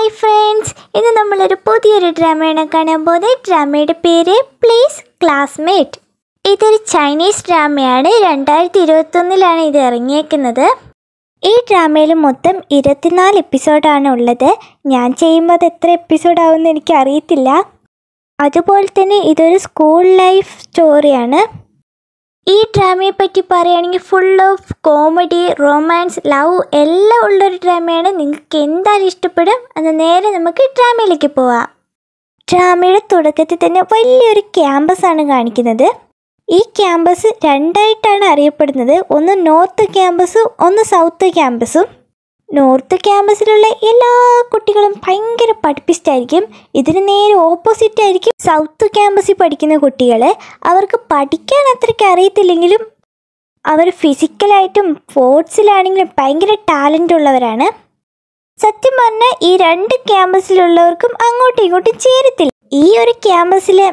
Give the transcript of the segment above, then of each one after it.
hi friends ഇന്ന് നമ്മളൊരു പുതിയൊരു ഡ്രാമയാണ് കാണാൻ പോകുന്നത് ഡ്രാമയുടെ പേര് പ്ലീസ് ക്ലാസ്മേറ്റ് ഇതൊരു ചൈനീസ് ഡ്രാമയാണ് രണ്ടായിരത്തി ഇരുപത്തൊന്നിലാണ് ഇത് ഇറങ്ങിയേക്കുന്നത് ഈ ഡ്രാമയിൽ മൊത്തം ഇരുപത്തിനാല് എപ്പിസോഡാണ് ഉള്ളത് ഞാൻ ചെയ്യുമ്പോൾ അത് എത്ര എപ്പിസോഡ് ആവുമെന്ന് എനിക്ക് അറിയത്തില്ല അതുപോലെ തന്നെ ഇതൊരു സ്കൂൾ ലൈഫ് സ്റ്റോറിയാണ് ഈ ഡ്രാമയെ പറ്റി പറയുകയാണെങ്കിൽ full of comedy romance love എല്ലാം ഉള്ളൊരു ഡ്രാമയാണ് നിങ്ങൾക്ക് എന്തായാലും ഇഷ്ടപ്പെടും അത് നേരെ നമുക്ക് ഡ്രാമയിലേക്ക് പോവാം ഡ്രാമയുടെ തുടക്കത്തിൽ തന്നെ വലിയൊരു ക്യാമ്പസ് ആണ് കാണിക്കുന്നത് ഈ ക്യാമ്പസ് രണ്ടായിട്ടാണ് അറിയപ്പെടുന്നത് ഒന്ന് നോർത്ത് ക്യാമ്പസും ഒന്ന് സൗത്ത് ക്യാമ്പസും നോർത്ത് ക്യാമ്പസിലുള്ള എല്ലാ കുട്ടികളും ഭയങ്കര പഠിപ്പിസ്റ്റായിരിക്കും ഇതിന് നേരെ ഓപ്പോസിറ്റ് ആയിരിക്കും സൗത്ത് ക്യാമ്പസിൽ പഠിക്കുന്ന കുട്ടികൾ അവർക്ക് പഠിക്കാൻ അത്രയ്ക്ക് അറിയത്തില്ലെങ്കിലും അവർ ഫിസിക്കലായിട്ടും സ്പോർട്സിലാണെങ്കിലും ഭയങ്കര ടാലൻ്റ് ഉള്ളവരാണ് സത്യം പറഞ്ഞാൽ ഈ രണ്ട് ക്യാമ്പസിലുള്ളവർക്കും അങ്ങോട്ടും ഇങ്ങോട്ടും ചേരത്തില്ല ഈ ഒരു ക്യാമ്പസിലെ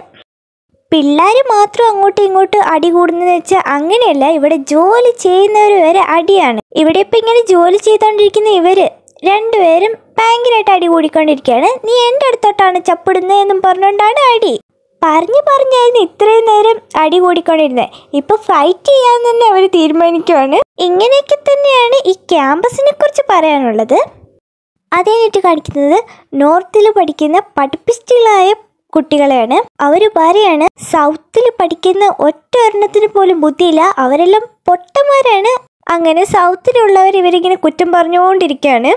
പിള്ളേർ മാത്രം അങ്ങോട്ടും ഇങ്ങോട്ടും അടി കൂടുന്നതെന്ന് വെച്ചാൽ അങ്ങനെയല്ല ഇവിടെ ജോലി ചെയ്യുന്നവർ വരെ അടിയാണ് ഇവിടെ ഇപ്പം ഇങ്ങനെ ജോലി ചെയ്തുകൊണ്ടിരിക്കുന്ന ഇവര് രണ്ടുപേരും ഭയങ്കരമായിട്ട് അടി കൂടിക്കൊണ്ടിരിക്കുകയാണ് നീ എൻ്റെ അടുത്തോട്ടാണ് ചപ്പിടുന്നതെന്നും പറഞ്ഞുകൊണ്ടാണ് അടി പറഞ്ഞു പറഞ്ഞായിരുന്നു ഇത്രയും നേരം അടി കൂടിക്കൊണ്ടിരുന്നത് ഇപ്പൊ ഫൈറ്റ് ചെയ്യാൻ തന്നെ അവർ തീരുമാനിക്കുവാണ് ഇങ്ങനെയൊക്കെ തന്നെയാണ് ഈ ക്യാമ്പസിനെ കുറിച്ച് പറയാനുള്ളത് അതേറ്റ് കാണിക്കുന്നത് നോർത്തിൽ പഠിക്കുന്ന പഠിപ്പിസ്റ്റുകളായ കുട്ടികളെയാണ് അവർ പറയാണ് സൗത്തിൽ പഠിക്കുന്ന ഒറ്റ ഒരെണ്ണത്തിന് പോലും ബുദ്ധിയില്ല അവരെല്ലാം പൊട്ടന്മാരാണ് അങ്ങനെ സൗത്തിലുള്ളവർ ഇവരിങ്ങനെ കുറ്റം പറഞ്ഞുകൊണ്ടിരിക്കുകയാണ്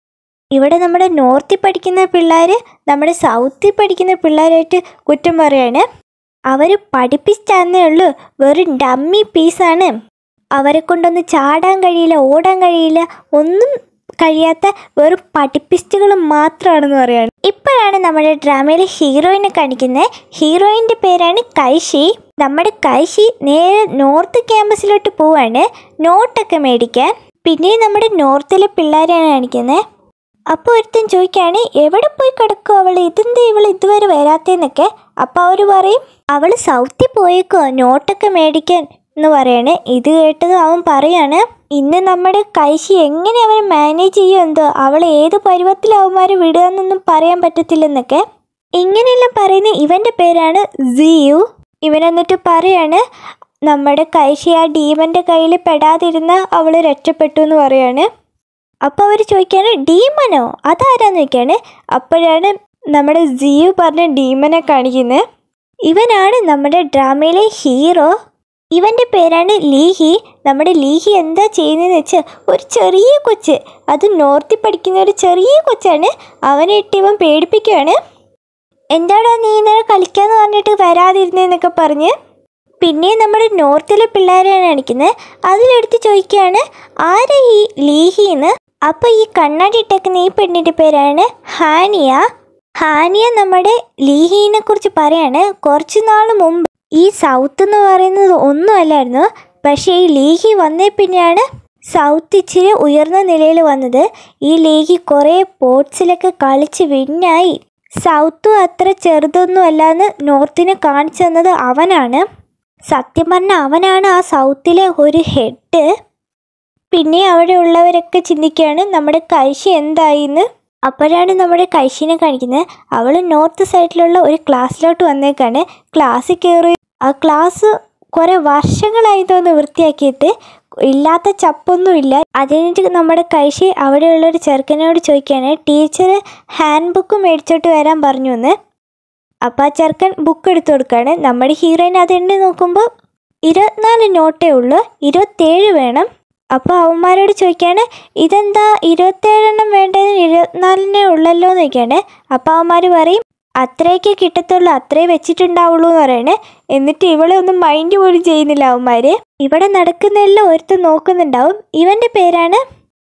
ഇവിടെ നമ്മുടെ നോർത്തിൽ പഠിക്കുന്ന പിള്ളേർ നമ്മുടെ സൗത്തിൽ പഠിക്കുന്ന പിള്ളേരായിട്ട് കുറ്റം പറയാണ് അവർ പഠിപ്പിച്ചാന്നേ ഉള്ളൂ വെറും ഡമ്മി പീസാണ് അവരെ കൊണ്ടൊന്ന് ചാടാൻ കഴിയില്ല ഓടാൻ കഴിയില്ല ഒന്നും കഴിയാത്ത വെറും പഠിപ്പിസ്റ്റുകൾ മാത്രമാണെന്ന് പറയാണ് ഇപ്പോഴാണ് നമ്മുടെ ഡ്രാമയിലെ ഹീറോയിനെ കാണിക്കുന്നത് ഹീറോയിൻ്റെ പേരാണ് കൈഷി നമ്മുടെ കൈഷി നേരെ നോർത്ത് ക്യാമ്പസിലോട്ട് പോവാണ് നോട്ടൊക്കെ മേടിക്കാൻ പിന്നെ നമ്മുടെ നോർത്തിലെ പിള്ളേരെയാണ് കാണിക്കുന്നത് അപ്പോൾ ഒരുത്തൻ ചോദിക്കുകയാണ് എവിടെ പോയി കിടക്കും അവൾ ഇതെന്താ ഇവൾ ഇതുവരെ വരാത്തേന്നൊക്കെ അപ്പോൾ അവർ പറയും അവൾ സൗത്തിൽ പോയേക്കോ നോട്ടൊക്കെ മേടിക്കാൻ എന്ന് പറയാണ് ഇത് കേട്ടത് അവൻ പറയാണ് ഇന്ന് നമ്മുടെ കൈശി എങ്ങനെ അവനെ മാനേജ് ചെയ്യും എന്തോ അവൾ ഏത് പരുവത്തിൽ അവന്മാരെ വിടുക എന്നൊന്നും പറയാൻ പറ്റത്തില്ലെന്നൊക്കെ ഇങ്ങനെയെല്ലാം പറയുന്ന ഇവൻ്റെ പേരാണ് സിയു ഇവൻ എന്നിട്ട് പറയാണ് നമ്മുടെ കൈശി ആ ഡീമൻ്റെ കയ്യിൽ പെടാതിരുന്ന അവൾ രക്ഷപ്പെട്ടു എന്ന് പറയാണ് അപ്പോൾ അവർ ചോദിക്കുകയാണ് ഡീമനോ അതാരാന്ന് ചോദിക്കുകയാണ് അപ്പോഴാണ് നമ്മുടെ ജിയു പറഞ്ഞ ഡീമനെ കാണിക്കുന്നത് ഇവനാണ് നമ്മുടെ ഡ്രാമയിലെ ഹീറോ ഇവൻ്റെ പേരാണ് ലീഹി നമ്മുടെ ലീഹി എന്താ ചെയ്യുന്നതെന്ന് വെച്ചാൽ ഒരു ചെറിയ കൊച്ച് അത് നോർത്തിൽ പഠിക്കുന്ന ഒരു ചെറിയ കൊച്ചാണ് അവനെ ഇട്ട് ഇവൻ പേടിപ്പിക്കുകയാണ് എന്താടാ നീ ഇന്നലെ കളിക്കാന്ന് പറഞ്ഞിട്ട് വരാതിരുന്നതെന്നൊക്കെ പറഞ്ഞ് പിന്നെ നമ്മുടെ നോർത്തിലെ പിള്ളേരെയാണ് കാണിക്കുന്നത് അതിലെടുത്ത് ചോദിക്കുകയാണ് ആരാ ഈ ലീഹിന്ന് അപ്പോൾ ഈ കണ്ണാടി ഇട്ടേക്കുന്ന ഈ പെണ്ണിൻ്റെ പേരാണ് ഹാനിയ ഹാനിയ നമ്മുടെ ലീഹിനെ കുറിച്ച് പറയാണ് കുറച്ച് നാൾ മുമ്പ് ഈ സൗത്ത് എന്ന് പറയുന്നത് ഒന്നുമല്ലായിരുന്നു പക്ഷേ ഈ ലീഹി വന്നേ പിന്നെയാണ് സൗത്ത് ഇച്ചിരി ഉയർന്ന നിലയിൽ വന്നത് ഈ ലീഹി കുറേ സ്പോർട്സിലൊക്കെ കളിച്ച് വിന്നായി സൗത്തും അത്ര ചെറുതൊന്നും അല്ലാന്ന് നോർത്തിനെ കാണിച്ചു തന്നത് അവനാണ് സത്യം പറഞ്ഞാൽ അവനാണ് ആ സൗത്തിലെ ഒരു ഹെഡ് പിന്നെ അവിടെ ഉള്ളവരൊക്കെ ചിന്തിക്കുകയാണ് നമ്മുടെ കൈശി എന്തായിന്ന് അപ്പോഴാണ് നമ്മുടെ കൈശിനെ കാണിക്കുന്നത് അവൾ നോർത്ത് സൈഡിലുള്ള ഒരു ക്ലാസ്സിലോട്ട് വന്നേക്കാണ് ക്ലാസ്സിൽ കയറി ആ ക്ലാസ് കുറേ വർഷങ്ങളായതൊന്ന് വൃത്തിയാക്കിയിട്ട് ഇല്ലാത്ത ചപ്പൊന്നുമില്ല അതിനിട്ട് നമ്മുടെ കൈശി അവിടെയുള്ളൊരു ചെറുക്കനോട് ചോദിക്കുകയാണ് ടീച്ചർ ഹാൻഡ് ബുക്ക് മേടിച്ചോട്ട് വരാൻ പറഞ്ഞു എന്ന് അപ്പോൾ ആ ചെറുക്കൻ ബുക്ക് എടുത്തു കൊടുക്കുകയാണ് നമ്മുടെ ഹീറോയിൻ അത് എണ്ണി നോക്കുമ്പോൾ ഇരുപത്തിനാല് നോട്ടേ ഉള്ളൂ ഇരുപത്തേഴ് വേണം അപ്പോൾ അവന്മാരോട് ചോദിക്കുകയാണ് ഇതെന്താ ഇരുപത്തേഴെണ്ണം വേണ്ടതിന് ഇരുപത്തിനാലിനെ ഉള്ളല്ലോ എന്ന് ചോദിക്കുകയാണ് അപ്പോൾ അവന്മാർ പറയും അത്രയൊക്കെ കിട്ടത്തുള്ളൂ അത്രേ വെച്ചിട്ടുണ്ടാവുള്ളൂ എന്ന് പറയണേ എന്നിട്ട് ഇവളെ ഒന്നും മൈൻഡ് പോലും ചെയ്യുന്നില്ല അവന്മാർ ഇവിടെ നടക്കുന്നതെല്ലാം ഒരുത്തൻ നോക്കുന്നുണ്ടാവും ഇവൻ്റെ പേരാണ്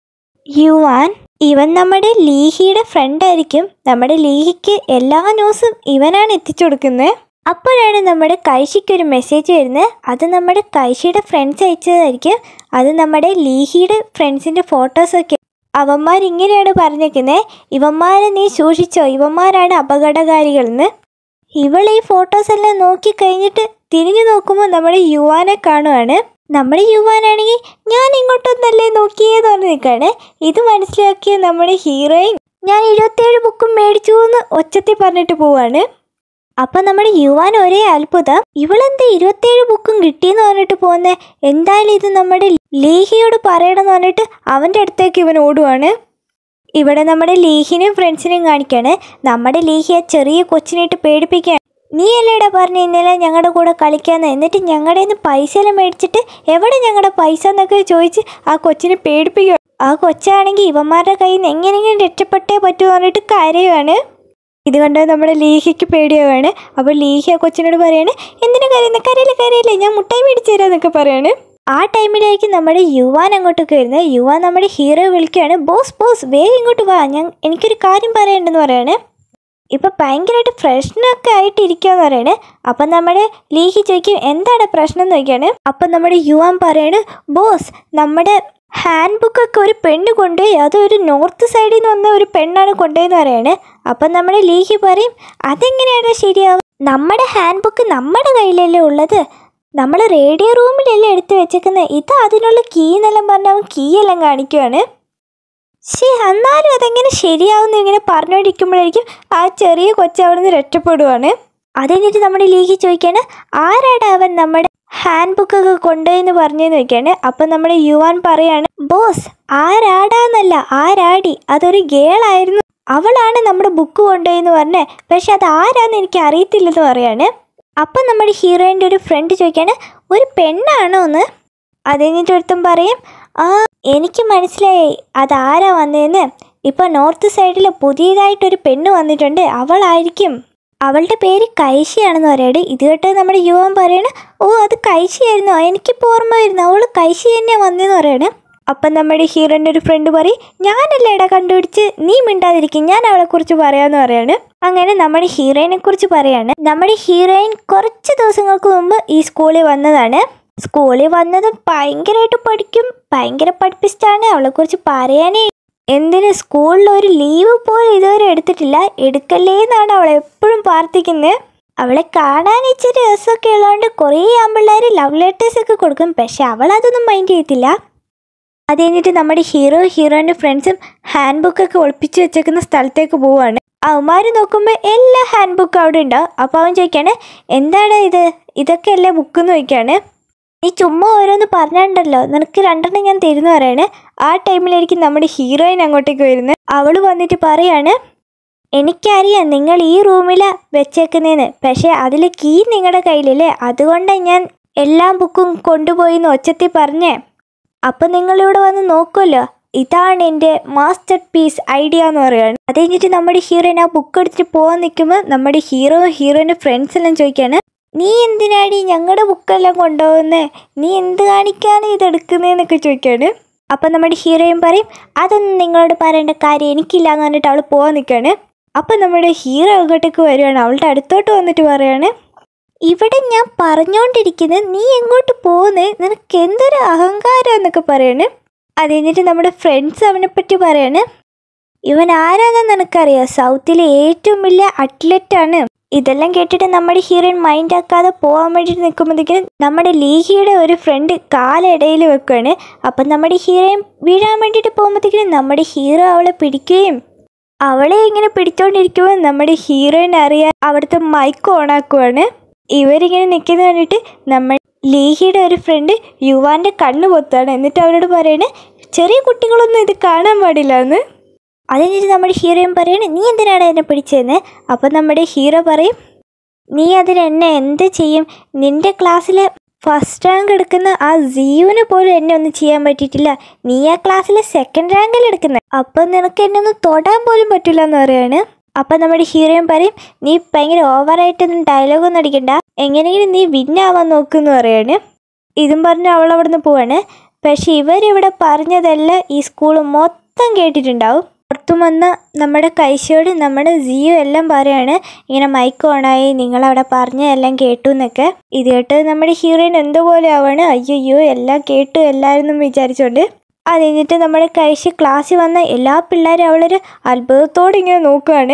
യുവാൻ ഇവൻ നമ്മുടെ ലീഹിയുടെ ഫ്രണ്ട് ആയിരിക്കും നമ്മുടെ ലീഹിക്ക് എല്ലാ ന്യൂസും ഇവനാണ് എത്തിച്ചു കൊടുക്കുന്നത് അപ്പോഴാണ് നമ്മുടെ കൈശിക്ക് ഒരു മെസ്സേജ് വരുന്നത് അത് നമ്മുടെ കൈശിയുടെ ഫ്രണ്ട്സ് അയച്ചതായിരിക്കും അത് നമ്മുടെ ലീഹിയുടെ ഫ്രണ്ട്സിൻ്റെ ഫോട്ടോസൊക്കെ അവന്മാരിങ്ങനെയാണ് പറഞ്ഞേക്കുന്നത് ഇവന്മാരെ നീ സൂക്ഷിച്ചോ ഇവന്മാരാണ് അപകടകാരികളെന്ന് ഇവൾ ഈ ഫോട്ടോസ് എല്ലാം നോക്കി കഴിഞ്ഞിട്ട് തിരിഞ്ഞു നോക്കുമ്പോൾ നമ്മുടെ യുവാനെ കാണുവാണ് നമ്മുടെ യുവാനാണെങ്കിൽ ഞാൻ ഇങ്ങോട്ടൊന്നല്ലേ നോക്കിയെന്ന് പറഞ്ഞ് നിൽക്കുകയാണ് ഇത് മനസ്സിലാക്കിയ നമ്മുടെ ഹീറോയിൻ ഞാൻ ഇരുപത്തേഴ് ബുക്കും മേടിച്ചു എന്ന് ഒച്ചത്തിൽ പറഞ്ഞിട്ട് പോവാണ് അപ്പം നമ്മുടെ യുവാൻ ഒരേ അത്ഭുതം ഇവളെന്താ ഇരുപത്തേഴ് ബുക്കും കിട്ടിയെന്ന് പറഞ്ഞിട്ട് പോകുന്നേ എന്തായാലും ഇത് നമ്മുടെ ലീഹിയോട് പറയണമെന്ന് പറഞ്ഞിട്ട് അവൻ്റെ അടുത്തേക്ക് ഇവൻ ഓടുവാണ് ഇവിടെ നമ്മുടെ ലീഹിനെയും ഫ്രണ്ട്സിനെയും കാണിക്കാണ് നമ്മുടെ ലീഹി ആ ചെറിയ കൊച്ചിനായിട്ട് പേടിപ്പിക്കുകയാണ് നീ അല്ലേടാ പറഞ്ഞ ഇന്നലെ ഞങ്ങളുടെ കൂടെ കളിക്കാന്ന് എന്നിട്ട് ഞങ്ങളുടെ നിന്ന് പൈസ എല്ലാം മേടിച്ചിട്ട് എവിടെ ഞങ്ങളുടെ പൈസ എന്നൊക്കെ ചോദിച്ച് ആ കൊച്ചിനെ പേടിപ്പിക്കുക ആ കൊച്ചാണെങ്കിൽ ഇവന്മാരുടെ കയ്യിൽ നിന്ന് എങ്ങനെയെങ്കിലും രക്ഷപ്പെട്ടേ പറ്റുമോ പറഞ്ഞിട്ട് കരയുവാണ് ഇത് കണ്ട് നമ്മുടെ ലീഹയ്ക്ക് പേടിയാവാണ് അപ്പോൾ ലീഹി ആ കൊച്ചിനോട് പറയാണ് എന്തിനു കരയുന്നത് കരയില്ല കരയില്ല ഞാൻ മുട്ടായി മേടിച്ചു തരാന്നൊക്കെ പറയാണ് ആ ടൈമിലായിരിക്കും നമ്മുടെ യുവാൻ അങ്ങോട്ടൊക്കെ വരുന്നത് യുവാൻ നമ്മുടെ ഹീറോ വിളിക്കുകയാണ് ബോസ് ബോസ് വേഗം ഇങ്ങോട്ട് വാ ഞാൻ എനിക്കൊരു കാര്യം പറയണ്ടെന്ന് പറയാണ് ഇപ്പം ഭയങ്കരമായിട്ട് പ്രശ്നമൊക്കെ ആയിട്ട് ഇരിക്കുകയെന്ന് പറയാണ് അപ്പം നമ്മുടെ ലീഹി ചോദിക്കും എന്താണ് പ്രശ്നം എന്ന് ചോദിക്കുകയാണ് അപ്പം നമ്മുടെ യുവാൻ പറയാണ് ബോസ് നമ്മുടെ ഹാൻഡ് ബുക്കൊക്കെ ഒരു പെണ്ണ് കൊണ്ടുപോയി അതൊരു നോർത്ത് സൈഡിൽ നിന്ന് വന്ന ഒരു പെണ്ണാണ് കൊണ്ടുപോയെന്ന് പറയാണ് അപ്പം നമ്മുടെ ലീഹി പറയും അതെങ്ങനെയാണ് ശരിയാവും നമ്മുടെ ഹാൻഡ് ബുക്ക് നമ്മുടെ കയ്യിലല്ലേ ഉള്ളത് നമ്മൾ റേഡിയോ റൂമിലല്ലേ എടുത്ത് വെച്ചേക്കുന്നത് ഇത് അതിനുള്ള കീ എന്നെല്ലാം പറഞ്ഞ് അവൻ കീ എല്ലാം കാണിക്കുവാണ് ശേ എന്നാലും അതെങ്ങനെ ശരിയാവുന്നു ഇങ്ങനെ പറഞ്ഞുകൊണ്ടിരിക്കുമ്പോഴായിരിക്കും ആ ചെറിയ കൊച്ചു അവിടെ നിന്ന് രക്ഷപ്പെടുവാണ് അത് കഴിഞ്ഞിട്ട് നമ്മുടെ ലീഗി ചോദിക്കാണ് ആരാടാ അവൻ നമ്മുടെ ഹാൻഡ് ബുക്കൊക്കെ കൊണ്ടുപോയെന്ന് പറഞ്ഞെന്ന് ചോദിക്കാണ് അപ്പം നമ്മുടെ യുവാൻ പറയാണ് ബോസ് ആരാടാന്നല്ല ആരാടി അതൊരു ഗേളായിരുന്നു അവളാണ് നമ്മുടെ ബുക്ക് കൊണ്ടുപോയെന്ന് പറഞ്ഞേ പക്ഷെ അത് ആരാന്ന് എനിക്ക് അറിയത്തില്ലെന്ന് പറയാണ് അപ്പം നമ്മുടെ ഹീറോയിൻ്റെ ഒരു ഫ്രണ്ട് ചോദിക്കാണ് ഒരു പെണ്ണാണോ എന്ന് അത് കഴിഞ്ഞിട്ട് ഒരുത്തം പറയും ആ എനിക്ക് മനസ്സിലായി അതാരാ വന്നതെന്ന് ഇപ്പൊ നോർത്ത് സൈഡിൽ പുതിയതായിട്ടൊരു പെണ്ണ് വന്നിട്ടുണ്ട് അവളായിരിക്കും അവളുടെ പേര് കൈശിയാണെന്ന് പറയട് ഇത് കേട്ട് നമ്മുടെ യുവൻ പറയണ ഓ അത് കൈശിയായിരുന്നോ എനിക്കിപ്പോൾ ഓർമ്മ വരുന്നു അവൾ കൈശി തന്നെയാണ് വന്നതെന്ന് പറയണേ അപ്പം നമ്മുടെ ഹീറോൻ്റെ ഒരു ഫ്രണ്ട് പറയും ഞാനല്ലേ ഇട കണ്ടുപിടിച്ച് നീ മിണ്ടാതിരിക്കും ഞാൻ അവളെക്കുറിച്ച് പറയാമെന്ന് പറയാണ് അങ്ങനെ നമ്മുടെ ഹീറോയിനെ കുറിച്ച് പറയാണ് നമ്മുടെ ഹീറോയിൻ കുറച്ച് ദിവസങ്ങൾക്ക് മുമ്പ് ഈ സ്കൂളിൽ വന്നതാണ് സ്കൂളിൽ വന്നത് ഭയങ്കരമായിട്ട് പഠിക്കും ഭയങ്കര പഠിപ്പിച്ചിട്ടാണ് അവളെക്കുറിച്ച് പറയാനേ എന്തിന് സ്കൂളിൽ ഒരു ലീവ് പോലും ഇതുവരെ എടുത്തിട്ടില്ല എടുക്കല്ലേ എന്നാണ് അവൾ എപ്പോഴും പ്രാർത്ഥിക്കുന്നത് അവളെ കാണാൻ ഇച്ചിരി രസമൊക്കെ ഉള്ളതുകൊണ്ട് കുറേ ആമ്പിള്ളേർ ലവ് ലെറ്റേഴ്സ് ഒക്കെ കൊടുക്കും പക്ഷെ അവൾ അതൊന്നും മൈൻഡ് ചെയ്യത്തില്ല അത് കഴിഞ്ഞിട്ട് നമ്മുടെ ഹീറോ ഹീറോൻ്റെ ഫ്രണ്ട്സും ഹാൻഡ് ബുക്കൊക്കെ ഒളിപ്പിച്ച് വെച്ചേക്കുന്ന സ്ഥലത്തേക്ക് പോവാണ് അവന്മാർ നോക്കുമ്പോൾ എല്ലാ ഹാൻഡ് ബുക്കും അവിടെ ഉണ്ടാവും അപ്പോൾ അവൻ ചോദിക്കാണ് എന്താണ് ഇത് ഇതൊക്കെ അല്ലേ ബുക്ക് എന്ന് ചോദിക്കാണ് നീ ചുമ്മാ ഓരോന്ന് പറഞ്ഞിട്ടുണ്ടല്ലോ നിനക്ക് രണ്ടെണ്ണം ഞാൻ തരുന്നു പറയാണ് ആ ടൈമിലായിരിക്കും നമ്മുടെ ഹീറോയിൻ അങ്ങോട്ടേക്ക് വരുന്നത് അവൾ വന്നിട്ട് പറയാണ് എനിക്കറിയാം നിങ്ങൾ ഈ റൂമിലാണ് വെച്ചേക്കുന്നതെന്ന് പക്ഷേ അതിൽ കീ നിങ്ങളുടെ കയ്യിലല്ലേ അതുകൊണ്ടാണ് ഞാൻ എല്ലാ ബുക്കും കൊണ്ടുപോയി എന്ന് ഒച്ചത്തിൽ പറഞ്ഞേ അപ്പം നിങ്ങളിവിടെ വന്ന് നോക്കുമല്ലോ ഇതാണ് എൻ്റെ മാസ്റ്റർ പീസ് ഐഡിയ എന്ന് പറയുകയാണ് അത് കഴിഞ്ഞിട്ട് നമ്മുടെ ഹീറോയിൻ ആ ബുക്ക് എടുത്തിട്ട് പോകാൻ നിൽക്കുമ്പോൾ നമ്മുടെ ഹീറോ ഹീറോയിൻ്റെ ഫ്രണ്ട്സ് എല്ലാം ചോദിക്കുകയാണ് നീ എന്തിനാടി ഞങ്ങളുടെ ബുക്കെല്ലാം കൊണ്ടുപോകുന്നേ നീ എന്ത് കാണിക്കാണ് ഇത് എടുക്കുന്നതെന്നൊക്കെ ചോദിക്കുകയാണ് അപ്പം നമ്മുടെ ഹീറോയിൻ പറയും അതൊന്നും നിങ്ങളോട് പറയേണ്ട കാര്യം എനിക്കില്ല എന്ന് പറഞ്ഞിട്ട് അവൾ പോകാൻ നിൽക്കുകയാണ് അപ്പം നമ്മുടെ ഹീറോ അങ്ങോട്ടേക്ക് വരികയാണ് അവളുടെ അടുത്തോട്ട് വന്നിട്ട് പറയാണ് ഇവിടെ ഞാൻ പറഞ്ഞുകൊണ്ടിരിക്കുന്നത് നീ എങ്ങോട്ട് പോകുന്നേ നിനക്ക് എന്തൊരു അഹങ്കാരം എന്നൊക്കെ പറയാണ് അത് കഴിഞ്ഞിട്ട് നമ്മുടെ ഫ്രണ്ട്സ് അവനെ പറ്റി പറയാണ് ഇവൻ ആരാന്ന് നിനക്കറിയാം സൗത്തിലെ ഏറ്റവും വലിയ അത്ലറ്റാണ് ഇതെല്ലാം കേട്ടിട്ട് നമ്മുടെ ഹീറോയിൻ മൈൻഡ് ആക്കാതെ പോകാൻ വേണ്ടിയിട്ട് നിൽക്കുമ്പോഴത്തേക്കും നമ്മുടെ ലീഹിയുടെ ഒരു ഫ്രണ്ട് കാലിടയിൽ വെക്കുകയാണ് അപ്പം നമ്മുടെ ഹീറോയിൻ വീഴാൻ വേണ്ടിയിട്ട് പോകുമ്പോഴത്തേക്കും നമ്മുടെ ഹീറോ അവളെ പിടിക്കുകയും അവളെ ഇങ്ങനെ പിടിച്ചോണ്ടിരിക്കുമ്പോൾ നമ്മുടെ ഹീറോയിൻ അറിയാൻ അവിടുത്തെ മൈക്ക് ഓണാക്കുവാണ് ഇവരിങ്ങനെ നിൽക്കുന്ന കണ്ടിട്ട് നമ്മൾ ലീഹിയുടെ ഒരു ഫ്രണ്ട് യുവാന്റെ കണ്ണ് പൊത്താണ് എന്നിട്ട് അവരോട് പറയണേ ചെറിയ കുട്ടികളൊന്നും ഇത് കാണാൻ പാടില്ല എന്ന് അത് കഴിഞ്ഞിട്ട് നമ്മുടെ ഹീറോയും പറയണേ നീ എന്തിനാണ് എന്നെ പിടിച്ചതെന്ന് അപ്പം നമ്മുടെ ഹീറോ പറയും നീ അതിന് എന്നെ എന്ത് ചെയ്യും നിന്റെ ക്ലാസ്സിലെ ഫസ്റ്റ് റാങ്ക് എടുക്കുന്ന ആ സിയുവിന് പോലും എന്നെ ഒന്നും ചെയ്യാൻ പറ്റിയിട്ടില്ല നീ ആ ക്ലാസ്സിലെ സെക്കൻഡ് റാങ്കിൽ എടുക്കുന്നത് അപ്പം നിനക്ക് എന്നെ ഒന്ന് തൊടാൻ പോലും പറ്റില്ല എന്ന് പറയാണ് അപ്പം നമ്മുടെ ഹീറോയും പറയും നീ ഭയങ്കര ഓവറായിട്ടൊന്നും ഡയലോഗൊന്നും അടിക്കണ്ട എങ്ങനെയെങ്കിലും നീ വിന്നാവാൻ നോക്കുമെന്ന് പറയാണ് ഇതും പറഞ്ഞ് അവൾ അവിടെ നിന്ന് പോവാണ് പക്ഷെ ഇവരിവിടെ പറഞ്ഞതെല്ലാം ഈ സ്കൂൾ മൊത്തം കേട്ടിട്ടുണ്ടാവും പുറത്തും വന്ന നമ്മുടെ കൈശയോട് നമ്മുടെ ജിയോ എല്ലാം പറയാണ് ഇങ്ങനെ മൈക്ക് ഓണായി നിങ്ങളവിടെ പറഞ്ഞ എല്ലാം കേട്ടു എന്നൊക്കെ ഇത് കേട്ട് നമ്മുടെ ഹീറോയിൻ എന്തോ പോലെ ആവാണ് അയ്യോ എല്ലാം കേട്ടു എല്ലാവരും വിചാരിച്ചോണ്ട് അത് കഴിഞ്ഞിട്ട് നമ്മുടെ കൈശി ക്ലാസ്സിൽ വന്ന എല്ലാ പിള്ളേരും അവളൊരു അത്ഭുതത്തോടെ ഇങ്ങനെ നോക്കുകയാണ്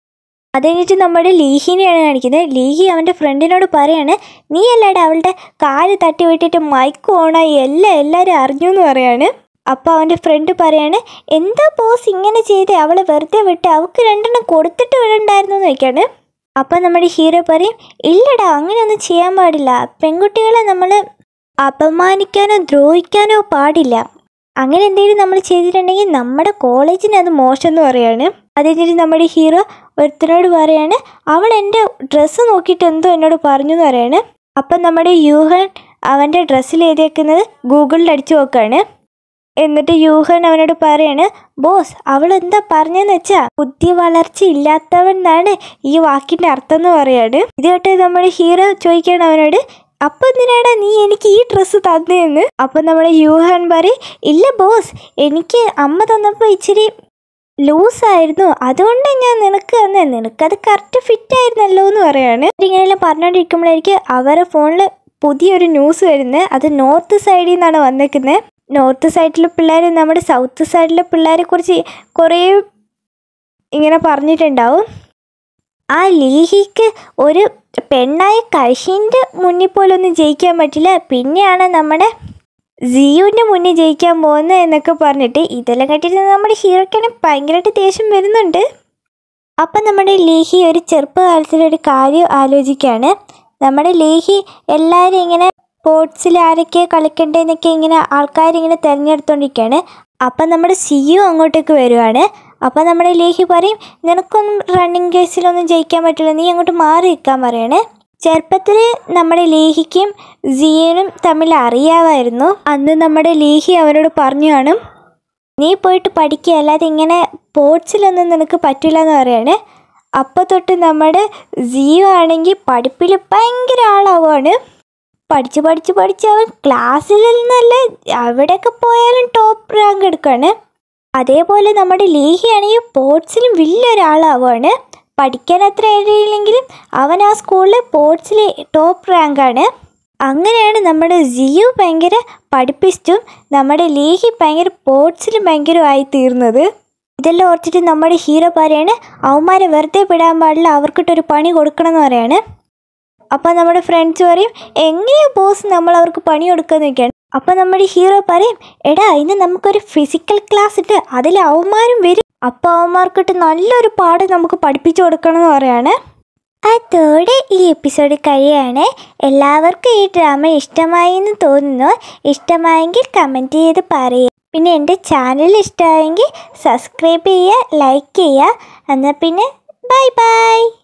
അത് കഴിഞ്ഞിട്ട് നമ്മുടെ ലീഹിനെയാണ് കാണിക്കുന്നത് ലീഹി അവൻ്റെ ഫ്രണ്ടിനോട് പറയാണ് നീ അല്ലാടെ അവളുടെ കാല് തട്ടി വിട്ടിട്ട് മൈക്ക് ഓണായി എല്ലാം എല്ലാവരും അറിഞ്ഞു എന്ന് പറയാണ് അപ്പോൾ അവൻ്റെ ഫ്രണ്ട് പറയാണ് എന്താ ബോസ് ഇങ്ങനെ ചെയ്തേ അവളെ വെറുതെ വിട്ട് അവൾക്ക് രണ്ടെണ്ണം കൊടുത്തിട്ട് വിടണ്ടായിരുന്നു എന്ന് വെക്കാണ് അപ്പം നമ്മുടെ ഹീറോ പറയും ഇല്ലടാ അങ്ങനെയൊന്നും ചെയ്യാൻ പാടില്ല പെൺകുട്ടികളെ നമ്മൾ അപമാനിക്കാനോ ദ്രോഹിക്കാനോ പാടില്ല അങ്ങനെ എന്തെങ്കിലും നമ്മൾ ചെയ്തിട്ടുണ്ടെങ്കിൽ നമ്മുടെ കോളേജിന് അത് മോശം എന്ന് പറയാണ് അത് കഴിഞ്ഞിട്ട് നമ്മുടെ ഹീറോ ഒരുത്തനോട് പറയാണ് അവൾ എൻ്റെ ഡ്രസ്സ് നോക്കിയിട്ട് എന്തോ എന്നോട് പറഞ്ഞു എന്ന് പറയാണ് അപ്പം നമ്മുടെ യൂഹൻ അവൻ്റെ ഡ്രസ്സിൽ എഴുതിയേക്കുന്നത് ഗൂഗിളിൽ അടിച്ചു നോക്കുകയാണ് എന്നിട്ട് യൂഹൻ അവനോട് പറയാണ് ബോസ് അവൾ എന്താ പറഞ്ഞെന്ന് വെച്ചാ ബുദ്ധി വളർച്ച ഇല്ലാത്തവൻ എന്നാണ് ഈ വാക്കിന്റെ അർത്ഥം എന്ന് പറയാണ് ഇത് കേട്ട് നമ്മുടെ ഹീറോ ചോദിക്കുകയാണ് അവനോട് അപ്പൊ എന്തിനാടാ നീ എനിക്ക് ഈ ഡ്രസ്സ് തന്നേന്ന് അപ്പൊ നമ്മുടെ യൂഹൻ പറയും ഇല്ല ബോസ് എനിക്ക് അമ്മ തന്നപ്പോൾ ഇച്ചിരി ലൂസായിരുന്നു അതുകൊണ്ട് ഞാൻ നിനക്ക് തന്നെ നിനക്കത് കറക്റ്റ് ഫിറ്റ് ആയിരുന്നല്ലോ എന്ന് പറയാണ് ഇങ്ങനെയെല്ലാം പറഞ്ഞുകൊണ്ടിരിക്കുമ്പോഴായിരിക്കും അവരുടെ ഫോണിൽ പുതിയൊരു ന്യൂസ് വരുന്നത് അത് നോർത്ത് സൈഡിൽ നിന്നാണ് വന്നേക്കുന്നത് നോർത്ത് സൈഡിലെ പിള്ളേർ നമ്മുടെ സൗത്ത് സൈഡിലെ പിള്ളേരെ കുറിച്ച് കുറേ ഇങ്ങനെ പറഞ്ഞിട്ടുണ്ടാവും ആ ലീഹിക്ക് ഒരു പെണ്ണായ കഴിഷിൻ്റെ മുന്നിൽ പോലും ഒന്നും ജയിക്കാൻ പറ്റില്ല പിന്നെയാണ് നമ്മുടെ സിയുവിൻ്റെ മുന്നിൽ ജയിക്കാൻ പോകുന്നത് എന്നൊക്കെ പറഞ്ഞിട്ട് ഇതെല്ലാം കേട്ടിട്ട് നമ്മുടെ ഹീറോക്കാണ് ഭയങ്കരമായിട്ട് ദേഷ്യം വരുന്നുണ്ട് അപ്പം നമ്മുടെ ലേഹി ഒരു ചെറുപ്പകാലത്തിലൊരു കാര്യം ആലോചിക്കുകയാണ് നമ്മുടെ ലേഹി എല്ലാവരും ഇങ്ങനെ സ്പോർട്സിൽ ആരൊക്കെ കളിക്കണ്ടേന്നൊക്കെ ഇങ്ങനെ ആൾക്കാരിങ്ങനെ തിരഞ്ഞെടുത്തോണ്ടിരിക്കുകയാണ് അപ്പം നമ്മുടെ സിയു അങ്ങോട്ടേക്ക് വരുവാണ് അപ്പം നമ്മുടെ ലേഹി പറയും നിനക്കൊന്നും റണ്ണിങ് കേസിലൊന്നും ജയിക്കാൻ പറ്റില്ല നീ അങ്ങോട്ട് മാറി നിൽക്കാൻ പറയണേ ചെറുപ്പത്തിൽ നമ്മുടെ ലേഹിക്കും സിയനും തമ്മിൽ അറിയാമായിരുന്നു അന്ന് നമ്മുടെ ലേഹി അവനോട് പറഞ്ഞു കാണും നീ പോയിട്ട് പഠിക്കുക അല്ലാതെ ഇങ്ങനെ സ്പോർട്സിലൊന്നും നിനക്ക് പറ്റില്ല എന്ന് പറയാണ് അപ്പോൾ തൊട്ട് നമ്മുടെ ജിയോ ആണെങ്കിൽ പഠിപ്പിൽ ഭയങ്കര ആളാവുകയാണ് പഠിച്ച് പഠിച്ച് പഠിച്ച് അവൻ ക്ലാസ്സിൽ നിന്നല്ല അവിടെയൊക്കെ പോയാലും ടോപ്പ് റാങ്ക് എടുക്കുകയാണ് അതേപോലെ നമ്മുടെ ലേഹി ആണെങ്കിൽ സ്പോർട്സിലും വലിയൊരാളാവുകയാണ് പഠിക്കാൻ അത്ര അറിയില്ലെങ്കിലും അവൻ ആ സ്കൂളിൽ സ്പോർട്സിൽ ടോപ്പ് റാങ്കാണ് അങ്ങനെയാണ് നമ്മുടെ ജിയു ഭയങ്കര പഠിപ്പിസ്റ്റും നമ്മുടെ ലേഹി ഭയങ്കര സ്പോർട്സിലും ഭയങ്കരമായി തീർന്നത് ഇതെല്ലാം ഓർത്തിട്ട് നമ്മുടെ ഹീറോ പറയാണ് അവന്മാരെ വെറുതെ വിടാൻ പാടില്ല അവർക്കിട്ടൊരു പണി കൊടുക്കണം എന്ന് പറയാണ് അപ്പം നമ്മുടെ ഫ്രണ്ട്സ് പറയും എങ്ങനെയാ ബോസ് നമ്മൾ അവർക്ക് പണി കൊടുക്കാന്ന് വെക്കാണ് അപ്പം നമ്മുടെ ഹീറോ പറയും എടാ ഇന്ന് നമുക്കൊരു ഫിസിക്കൽ ക്ലാസ് ഉണ്ട് അതിൽ അവന്മാരും വരും അപ്പം അവന്മാർക്കിട്ട് നല്ലൊരു പാഠം നമുക്ക് പഠിപ്പിച്ചു കൊടുക്കണം എന്ന് പറയാണ് അതോടെ ഈ എപ്പിസോഡ് കഴിയാണ് എല്ലാവർക്കും ഈ ഡ്രാമ ഇഷ്ടമായി എന്ന് തോന്നുന്നു ഇഷ്ടമായെങ്കിൽ കമൻറ്റ് ചെയ്ത് പറയുക പിന്നെ എൻ്റെ ചാനൽ ഇഷ്ടമായെങ്കിൽ സബ്സ്ക്രൈബ് ചെയ്യുക ലൈക്ക് ചെയ്യുക എന്നാൽ പിന്നെ ബൈ ബൈ